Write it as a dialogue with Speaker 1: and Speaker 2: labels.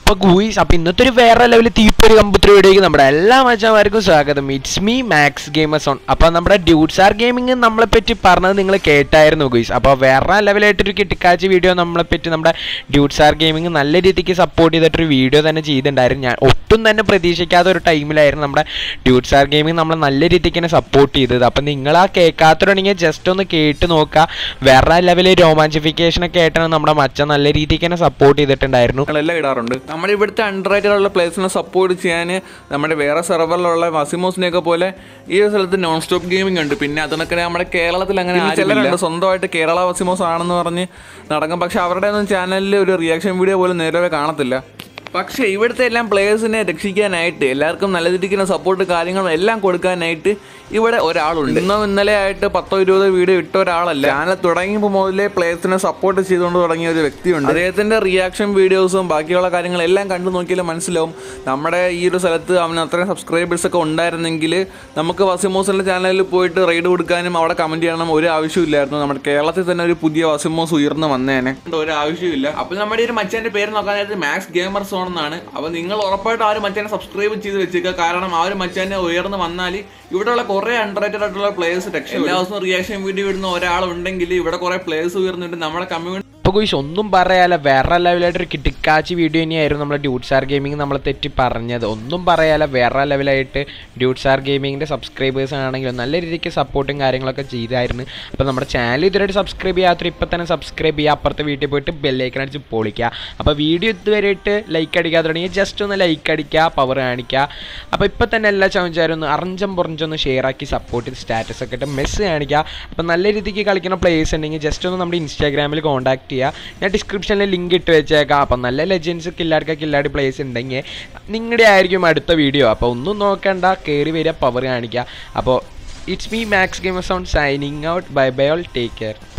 Speaker 1: അപ്പൊ ഗൂയിസ് അപ്പൊ ഇന്നത്തെ ഒരു വേറെ ലെവലിൽ തീപ്പൊരി കമ്പുത്ര വീഡിയോയ്ക്ക് നമ്മുടെ എല്ലാ മച്ചന്മാർക്കും സ്വാഗതം it's me Max gamers on അപ്പൊ നമ്മുടെ ഡ്യൂട്ട്സാർ ഗെയിമിംഗ് നമ്മളെ പറ്റി പറഞ്ഞത് നിങ്ങൾ കേട്ടായിരുന്നു ഗൂയിസ് അപ്പൊ വേറെ ലെവലായിട്ടൊരു കിട്ടിക്കാച്ച വീഡിയോ നമ്മളെ പറ്റി നമ്മുടെ ഡ്യൂട്ട്സാർ ഗെയിമിംഗ് നല്ല രീതിക്ക് സപ്പോർട്ട് ചെയ്തിട്ടൊരു വീഡിയോ തന്നെ ചെയ്തിട്ടുണ്ടായിരുന്നു ഞാൻ ഒട്ടും തന്നെ പ്രതീക്ഷിക്കാത്ത ഒരു ടൈമിലായിരുന്നു നമ്മുടെ ഡ്യൂട്ട്സാർ ഗെയിമിംഗ് നമ്മളെ നല്ല രീതിക്ക് തന്നെ സപ്പോർട്ട് ചെയ്തത് അപ്പൊ നിങ്ങൾ ആ കേൾക്കാത്തവരുണ്ടെങ്കിൽ ജസ്റ്റ് ഒന്ന് കേട്ട് നോക്കുക വേറെ ലെവലിൽ രോമാഞ്ചിഫിക്കേഷൻ ഒക്കെ ആയിട്ടാണ് നമ്മുടെ മച്ച നല്ല രീതിക്ക് തന്നെ സപ്പോർട്ട് ചെയ്തിട്ടുണ്ടായിരുന്നു
Speaker 2: ഞങ്ങളെല്ലാം ഇടാറുണ്ട് നമ്മുടെ ഇവിടുത്തെ അണ്ടർറൈറ്റഡുള്ള പ്ലേസിനെ സപ്പോർട്ട് ചെയ്യാൻ നമ്മുടെ വേറെ സെർവറിലുള്ള വസിമോസിനെയൊക്കെ പോലെ ഈ ഒരു സ്ഥലത്ത് നോൺ സ്റ്റോപ്പ് ഗെയിമിംഗ് ഉണ്ട് പിന്നെ അതിനൊക്കെ നമ്മുടെ കേരളത്തിൽ അങ്ങനെ ചിലരുണ്ട് സ്വന്തമായിട്ട് കേരള വസിമോസ് ആണെന്ന് പറഞ്ഞ് നടക്കും പക്ഷെ അവരുടെ ഒന്നും ചാനലിൽ ഒരു റിയാക്ഷൻ വീഡിയോ പോലും നേരവേ കാണത്തില്ല പക്ഷേ ഇവിടുത്തെ എല്ലാം പ്ലേയേഴ്സിനെ രക്ഷിക്കാനായിട്ട് എല്ലാവർക്കും നല്ല രീതിക്ക് സപ്പോർട്ട് കാര്യങ്ങളും എല്ലാം കൊടുക്കാനായിട്ട് ഇവിടെ ഒരാളുണ്ട് ഇന്നും ഇന്നലെ ആയിട്ട് പത്തോ ഇരുപതോ വീഡിയോ ഇട്ട ഒരാളല്ല ചാനൽ തുടങ്ങിയപ്പോൾ മുതലേ പ്ലേയേഴ്സിനെ സപ്പോർട്ട് ചെയ്തുകൊണ്ട് തുടങ്ങിയ ഒരു വ്യക്തിയുണ്ട് അദ്ദേഹത്തിന്റെ റിയാക്ഷൻ വീഡിയോസും ബാക്കിയുള്ള കാര്യങ്ങളെല്ലാം കണ്ടു നോക്കിയാൽ മനസ്സിലാവും നമ്മുടെ ഈ ഒരു സ്ഥലത്ത് അവന് അത്രയും സബ്സ്ക്രൈബേഴ്സ് ഒക്കെ ഉണ്ടായിരുന്നെങ്കിൽ നമുക്ക് വസിമോസിന്റെ ചാനലിൽ പോയിട്ട് റൈഡ് കൊടുക്കാനും അവിടെ കമന്റ് ചെയ്യണം ഒരു ആവശ്യമില്ലായിരുന്നു നമ്മുടെ കേരളത്തിൽ തന്നെ ഒരു പുതിയ വസിമോസ് ഉയർന്നു വന്നേനെ ഒരു ആവശ്യമില്ല അപ്പോൾ നമ്മുടെ ഈ ഒരു മച്ചാന്റെ പേര് നോക്കാനായിട്ട് മാക്സ് ഗെയിമർ സോൺ എന്നാണ് അപ്പോൾ നിങ്ങൾ ഉറപ്പായിട്ടും ആ ഒരു മച്ചാനെ സബ്സ്ക്രൈബ് ചെയ്ത് വെച്ചേക്കുക കാരണം ആ ഒരു മച്ചാനെ ഉയർന്നു വന്നാൽ ഇവിടെയുള്ള കുറേ അണ്ടർറേറ്റഡ് ആയിട്ടുള്ള പ്ലേയേഴ്സ് രക്ഷ എല്ലാ ദിവസവും റിയാക്ഷൻ വീഡിയോ ഇടുന്ന ഒരാളുണ്ടെങ്കിൽ ഇവിടെ കുറേ പ്ലേയേഴ്സ് ഉയർന്നിട്ട് നമ്മുടെ കമ്മ്യൂണിറ്റി
Speaker 1: ഇപ്പൊ കുയിസ് ഒന്നും പറയാല വേറെ ലെവലായിട്ടൊരു കിട്ടിക്കാച്ചി വീഡിയോ തന്നെയായിരുന്നു നമ്മുടെ ഡ്യൂട്ട്സാർ ഗെയിമിംഗ് നമ്മളെ തെറ്റി പറഞ്ഞത് ഒന്നും പറയാല വേറെ ലെവലായിട്ട് ഡ്യൂട്ട്സാർ ഗെയിമിങ്ങിന്റെ സബ്സ്ക്രൈബേഴ്സ് ആണെങ്കിലും നല്ല രീതിക്ക് സപ്പോർട്ടും കാര്യങ്ങളൊക്കെ ചെയ്തായിരുന്നു അപ്പോൾ നമ്മുടെ ചാനൽ ഇതുവരെയായിട്ട് സബ്സ്ക്രൈബ് ചെയ്യാത്ത ഇപ്പം തന്നെ സബ്സ്ക്രൈബ് ചെയ്യുക അപ്പുറത്തെ വീട്ടിൽ പോയിട്ട് ബെല്ലൈക്കൺ അടിച്ച് പൊളിക്കുക അപ്പോൾ വീഡിയോ ഇതുവരെയായിട്ട് ലൈക്ക് അടിക്കാതെ തുടങ്ങി ജസ്റ്റ് ഒന്ന് ലൈക്ക് അടിക്കുക പവർ കാണിക്കുക അപ്പോൾ ഇപ്പം തന്നെ എല്ലാ ചവഞ്ചാരും ഒന്ന് അറിഞ്ചം പുറഞ്ചൊന്ന് ഷെയർ ആക്കി സപ്പോർട്ട് ചെയ്ത് സ്റ്റാറ്റസ് ഒക്കെ ഇട്ട് മെസ്സ് കാണിക്കുക അപ്പോൾ നല്ല രീതിക്ക് കളിക്കുന്ന പ്ലേയേഴ്സ് ഉണ്ടെങ്കിൽ ജസ്റ്റ് ഒന്ന് നമ്മുടെ ഇൻസ്റ്റാഗ്രാമിൽ കോൺടാക്ട് ചെയ്യുക ഞാൻ ഡിസ്ക്രിപ്ഷനിൽ ലിങ്ക് ഇട്ട് വെച്ചേക്കാം അപ്പം നല്ല ലെജൻസ് കില്ലാടൊക്കെ കില്ലാടി പ്ലേയേഴ്സ് ഉണ്ടെങ്കിൽ നിങ്ങളുടെ ആയിരിക്കും അടുത്ത വീഡിയോ അപ്പോൾ ഒന്നും നോക്കണ്ട കയറി വരിക പവർ കാണിക്കുക അപ്പോൾ it's me Max game sound signing out bye bye all take care